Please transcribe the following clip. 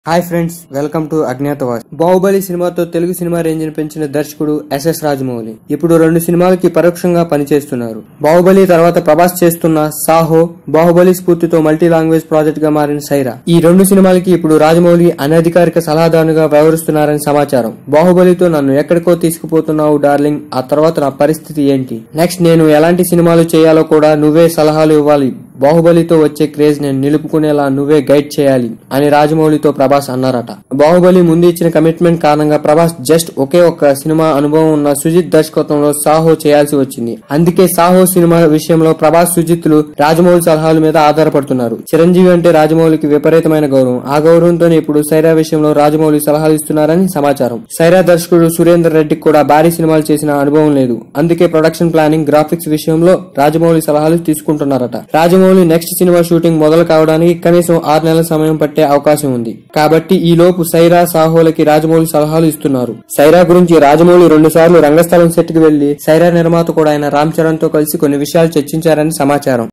hi friends welcome to Agnyaathavaasi Baahubali సినిమాతో Telugu cinema range ని పెంచిన దర్శకుడు ఎస్ఎస్ రాజమౌళి ఇప్పుడు రెండు సినిమాలకి పరోక్షంగా పనిచేస్తున్నారు బాహుబలి తర్వాత ప్రభాస్ చేస్తున్న సాహో బాహుబలి స్ఫూర్తితో మల్టీ లాంగ్వేజ్ ప్రాజెక్ట్ గా మారిన సైరా ఈ రెండు సినిమాలకి ఇప్పుడు రాజమౌళి అనధికారిక సలహాదారుగా వ్యవహరిస్తున్నారని సమాచారం బాహుబలితో నన్ను ఎక్కడికో తీసుకుపోతున్నావు డార్లింగ్ ఆ తర్వాత నా పరిస్థితి ఏంటి నెక్స్ట్ నేను ఎలాంటి సినిమాలు చేయాలో కూడా నువ్వే సలహాలు ఇవ్వాలి బాహుబలితో వచ్చే క్రేజ్ నేను నిలుపుకునేలా నువ్వే గైడ్ చేయాలి అని రాజమౌళితో ప్రభాస్ అన్నారట బాహుబలి ముందు ఇచ్చిన కమిట్మెంట్ కారణంగా ప్రభాస్ జస్ట్ ఒకే ఒక్క సినిమా అనుభవం ఉన్న సుజిత్ దర్శకత్వంలో సాహో చేయాల్సి వచ్చింది అందుకే సాహో సినిమా విషయంలో ప్రభాస్ సుజిత్లు రాజమౌళి సలహాల మీద ఆధారపడుతున్నారు చిరంజీవి అంటే రాజమౌళికి విపరీతమైన గౌరవం ఆ గౌరవంతోనే ఇప్పుడు సైరా విషయంలో రాజమౌళి సలహాలు ఇస్తున్నారని సమాచారం సైరా దర్శకుడు సురేందర్ రెడ్డికి కూడా భారీ సినిమాలు చేసిన అనుభవం లేదు అందుకే ప్రొడక్షన్ ప్లానింగ్ గ్రాఫిక్స్ విషయంలో రాజమౌళి సలహాలు తీసుకుంటున్నారట రాజమౌళి నెక్స్ట్ సినిమా షూటింగ్ మొదలు కావడానికి కనీసం ఆరు నెలల సమయం పట్టే అవకాశం ఉంది కాబట్టి ఈ లోపు సైరా సాహోలకి రాజమౌళి సలహాలు ఇస్తున్నారు సైరా గురించి రాజమౌళి రెండు సార్లు రంగస్థలం సెట్ కి వెళ్లి సైరా నిర్మాత కూడా అయిన రామ్ చరణ్ తో కలిసి కొన్ని విషయాలు చర్చించారని సమాచారం